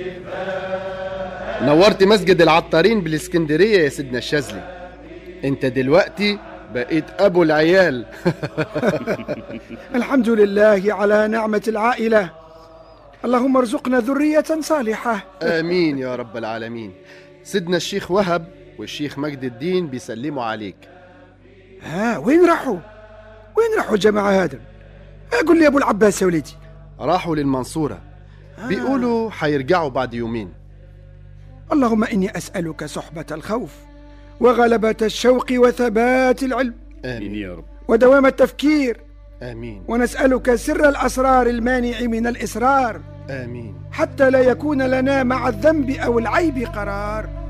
نورت مسجد العطارين بالاسكندرية يا سيدنا الشاذلي انت دلوقتي بقيت ابو العيال الحمد لله على نعمة العائلة اللهم ارزقنا ذرية صالحة امين يا رب العالمين سيدنا الشيخ وهب والشيخ مجد الدين بيسلموا عليك ها وين راحوا وين راحوا الجماعة هذا قول لي يا ابو العباس يا وليدي راحوا للمنصورة بيقولوا حيرجعوا بعد يومين اللهم إني أسألك صحبة الخوف وغلبة الشوق وثبات العلم امين يا رب ودوام التفكير امين ونسألك سر الأسرار المانع من الإصرار امين حتى لا يكون لنا مع الذنب أو العيب قرار